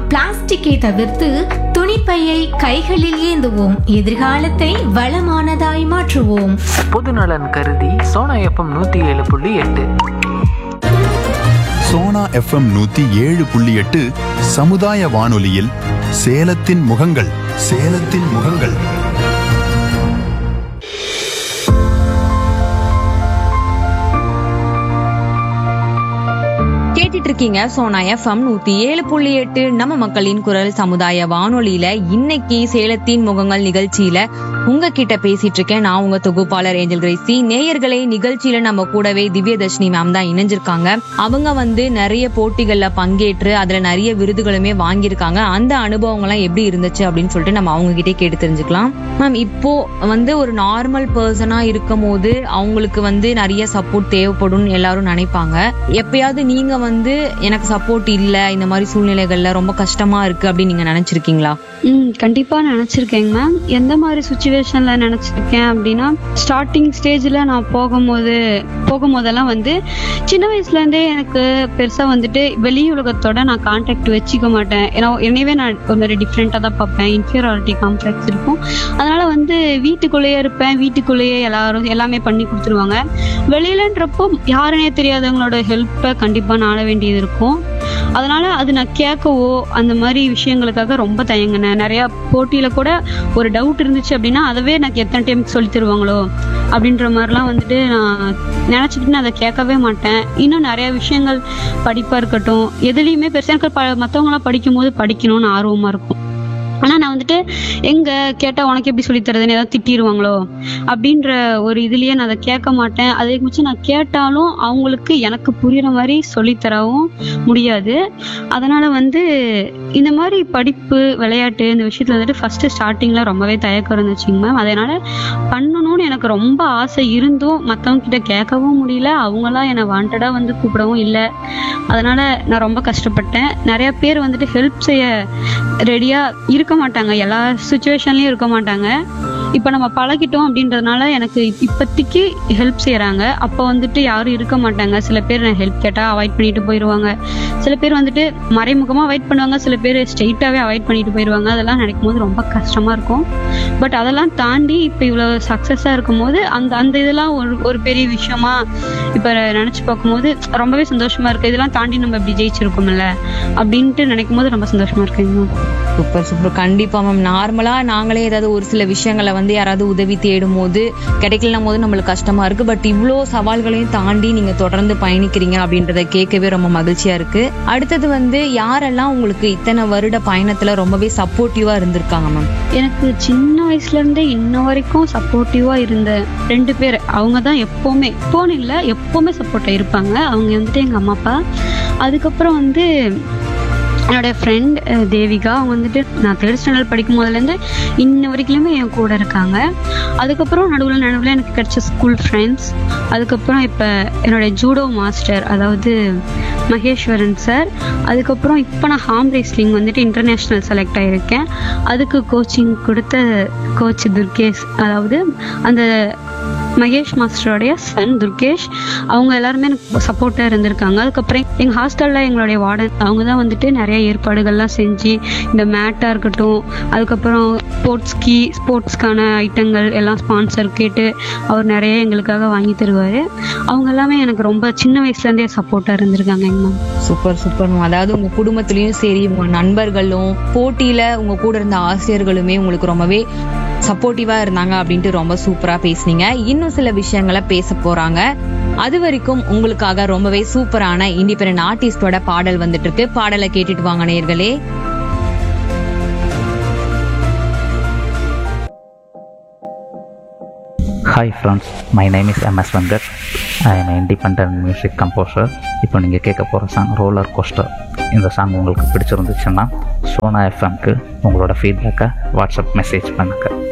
பிளாஸ்டிக்கை தவிர்த்து துணிப்பையை கைகளில் ஏந்துவோம் எதிர்காலத்தை வளமானதாய் மாற்றுவோம் பொதுநலன் கருதி சோனா எஃப்எம் நூற்றி ஏழு புள்ளி எட்டு சோனா எஃப்எம் நூத்தி ஏழு புள்ளி எட்டு சமுதாய வானொலியில் சேலத்தின் முகங்கள் சேலத்தின் முகங்கள் கேட்டுட்டு இருக்கீங்க சோனா எஃப்எம் நூத்தி ஏழு புள்ளி எட்டு நம்ம மக்களின் குரல் சமுதாய வானொலியில இன்னைக்கு சேலத்தின் முகங்கள் நிகழ்ச்சியில உங்ககிட்ட பேசிட்டு இருக்கேன் நான் உங்க தொகுப்பாளர் ஏஞ்சல் கிரேசி நேயர்களே நிகழ்ச்சியில நம்ம கூடவே திவ்யதர்ஷினி மேம் தான் இணைஞ்சிருக்காங்க அவங்க வந்து நிறைய போட்டிகள்ல பங்கேற்று அதுல நிறைய விருதுகளுமே வாங்கியிருக்காங்க அந்த அனுபவங்கள்லாம் எப்படி இருந்துச்சு அப்படின்னு சொல்லிட்டு நம்ம அவங்க கிட்டே கேட்டு தெரிஞ்சுக்கலாம் மேம் இப்போ வந்து ஒரு நார்மல் பர்சனா இருக்கும் போது அவங்களுக்கு வந்து நிறைய சப்போர்ட் தேவைப்படும் எல்லாரும் நினைப்பாங்க எப்பயாவது நீங்க வந்து எனக்கு சப்போர்ட் இல்ல இந்த மாதிரி சூழ்நிலைகள்ல ரொம்ப கஷ்டமா இருக்கு அப்படின்னு நீங்க நினைச்சிருக்கீங்களா ம் கண்டிப்பா நினைச்சிருக்கேங்க மேம் எந்த மாதிரி சுச்சுவேஷன்ல நினைச்சிருக்கேன் அப்படின்னா ஸ்டார்டிங் ஸ்டேஜ்ல நான் போகும்போது போகும்போதெல்லாம் வந்து சின்ன வயசுல இருந்தே எனக்கு பெருசா வந்துட்டு வெளி உலகத்தோட நான் கான்டாக்ட் வச்சுக்க மாட்டேன் ஏன்னா என்னையவே நான் ஒரு மாதிரி டிஃப்ரெண்டா தான் பார்ப்பேன் இன்ஃபீரியாரிட்டி காம்ப்ளெக்ஸ் இருக்கும் அதனால வந்து வீட்டுக்குள்ளேயே இருப்பேன் வீட்டுக்குள்ளேயே எல்லாரும் எல்லாமே பண்ணி கொடுத்துருவாங்க வெளியிலன்றப்போ யாருனே தெரியாதவங்களோட ஹெல்ப்பை கண்டிப்பா நாட வேண்டியது இருக்கும் அதனால அது நான் கேட்கவோ அந்த மாதிரி விஷயங்களுக்காக ரொம்ப தயங்கினேன் நிறைய போட்டியில கூட ஒரு டவுட் இருந்துச்சு அப்படின்னா அதவே எனக்கு எத்தனை டைம் சொல்லி தருவாங்களோ அப்படின்ற மாதிரிலாம் வந்துட்டு நான் நினச்சிட்டு நான் அதை கேட்கவே மாட்டேன் இன்னும் நிறைய விஷயங்கள் படிப்பா இருக்கட்டும் எதுலேயுமே பெருசாக எனக்கு ப மற்றவங்களாம் படிக்கும்போது படிக்கணும்னு ஆர்வமா இருக்கும் ஆனா நான் வந்துட்டு எங்க கேட்டா உனக்கு எப்படி சொல்லி தரதுன்னு ஏதாவது திட்டிடுவாங்களோ அப்படின்ற ஒரு இதுலயே நான் அதை கேட்க மாட்டேன் அதே மிச்சம் நான் கேட்டாலும் அவங்களுக்கு எனக்கு புரியுற மாதிரி சொல்லித்தரவும் முடியாது அதனால வந்து இந்த மாதிரி படிப்பு விளையாட்டு இந்த விஷயத்துல வந்துட்டு ஃபர்ஸ்ட் ஸ்டார்டிங்ல ரொம்பவே தயக்கம் இருந்துச்சுங்க மேம் அதனால பண்ணணும்னு எனக்கு ரொம்ப ஆசை இருந்தும் மற்றவங்க கிட்ட கேட்கவும் முடியல அவங்களாம் என்னை வாண்டடா வந்து கூப்பிடவும் இல்லை அதனால நான் ரொம்ப கஷ்டப்பட்டேன் நிறைய பேர் வந்துட்டு ஹெல்ப் செய்ய ரெடியா இருக்க மாட்டாங்க எல்லா சுச்சுவேஷன்லயும் இருக்க மாட்டாங்க இப்போ நம்ம பழகிட்டோம் அப்படின்றதுனால எனக்கு இப்போதைக்கு ஹெல்ப் செய்கிறாங்க அப்போ வந்துட்டு யாரும் இருக்க மாட்டாங்க சில பேர் நான் ஹெல்ப் கேட்டால் அவாய்ட் பண்ணிட்டு போயிடுவாங்க சில பேர் வந்துட்டு மறைமுகமாக அவாய்ட் பண்ணுவாங்க சில பேர் ஸ்ட்ரெயிட்டாகவே அவாய்ட் பண்ணிட்டு போயிடுவாங்க அதெல்லாம் நினைக்கும் போது ரொம்ப கஷ்டமாக இருக்கும் பட் அதெல்லாம் தாண்டி இப்போ இவ்வளோ சக்ஸஸாக இருக்கும்போது அந்த அந்த இதெல்லாம் ஒரு ஒரு பெரிய விஷயமா இப்போ நினச்சி பார்க்கும்போது ரொம்பவே சந்தோஷமா இருக்கு இதெல்லாம் தாண்டி நம்ம இப்படி ஜெயிச்சிருக்கோம்ல அப்படின்ட்டு நினைக்கும் போது ரொம்ப சந்தோஷமா இருக்குங்க சூப்பர் சூப்பர் கண்டிப்பா மேம் நார்மலா நாங்களே ஏதாவது ஒரு சில விஷயங்களை வந்து யாராவது உதவி தேடும் போது கிடைக்கலனும் போது நம்மளுக்கு கஷ்டமா இருக்கு பட் இவ்வளோ சவால்களையும் தாண்டி நீங்க தொடர்ந்து பயணிக்கிறீங்க அப்படின்றத கேட்கவே ரொம்ப மகிழ்ச்சியா இருக்கு அடுத்தது வந்து யாரெல்லாம் உங்களுக்கு இத்தனை வருட பயணத்துல ரொம்பவே சப்போர்ட்டிவா இருந்திருக்காங்க மேம் எனக்கு சின்ன வயசுல இருந்தே இன்ன வரைக்கும் சப்போர்ட்டிவா இருந்த ரெண்டு பேர் அவங்க தான் எப்பவுமே இப்போன்னு இல்லை எப்பவுமே சப்போர்ட்டா இருப்பாங்க அவங்க வந்துட்டு எங்க அம்மா அப்பா அதுக்கப்புறம் வந்து என்னோட ஃப்ரெண்ட் தேவிகா அவங்க வந்துட்டு நான் தேர்ட் ஸ்டாண்டர்ட் படிக்கும் போதுலேருந்து இன்ன வரைக்குமே என் கூட இருக்காங்க அதுக்கப்புறம் நடுவில் நடுவில் எனக்கு கிடைச்ச ஸ்கூல் ஃப்ரெண்ட்ஸ் அதுக்கப்புறம் இப்போ என்னோட ஜூடோ மாஸ்டர் அதாவது மகேஸ்வரன் சார் அதுக்கப்புறம் இப்போ நான் ஹார்ம் ரேஸ்லிங் வந்துட்டு இன்டர்நேஷ்னல் செலக்ட் ஆகியிருக்கேன் அதுக்கு கோச்சிங் கொடுத்த கோச் துர்கேஷ் அதாவது அந்த மகேஷ் மாஸ்டரோடைய சன் துர்கேஷ் அவங்க எல்லாருமே எனக்கு சப்போர்ட்டாக இருந்திருக்காங்க அதுக்கப்புறம் எங்கள் ஹாஸ்டலில் எங்களுடைய வார்டன் அவங்க தான் வந்துட்டு நிறைய ஏற்பாடுகள்லாம் செஞ்சு இந்த மேட்டாக இருக்கட்டும் அதுக்கப்புறம் ஸ்போர்ட்ஸ்கி ஸ்போர்ட்ஸ்க்கான ஐட்டங்கள் எல்லாம் ஸ்பான்சர் கேட்டு அவர் நிறைய எங்களுக்காக வாங்கி தருவார் அவங்க எல்லாமே எனக்கு ரொம்ப சின்ன வயசுலேருந்தே சப்போர்ட்டாக இருந்திருக்காங்க எங்க மேம் சூப்பர் சூப்பர் மேம் அதாவது உங்க குடும்பத்திலயும் சரி உங்க நண்பர்களும் போட்டியில உங்க கூட இருந்த ஆசிரியர்களுமே உங்களுக்கு ரொம்பவே சப்போர்ட்டிவா இருந்தாங்க அப்படின்ட்டு ரொம்ப சூப்பரா பேசுனீங்க இன்னும் சில விஷயங்களை பேச போறாங்க அது வரைக்கும் உங்களுக்காக ரொம்பவே சூப்பரான இண்டிபெண்டன்ட் ஆர்டிஸ்டோட பாடல் வந்துட்டு இருக்கு பாடலை கேட்டுட்டு வாங்க நேயர்களே hi friends my name is MS Venkat I am independent music composer இப்போ நீங்கள் கேட்க போகிற சாங் ரோலர் கோஸ்டர் இந்த சாங் உங்களுக்கு பிடிச்சிருந்துச்சுன்னா சோனா எஃப்எம்க்கு உங்களோட ஃபீட்பேக்கை வாட்ஸ்அப் மெசேஜ் பண்ணுங்கள்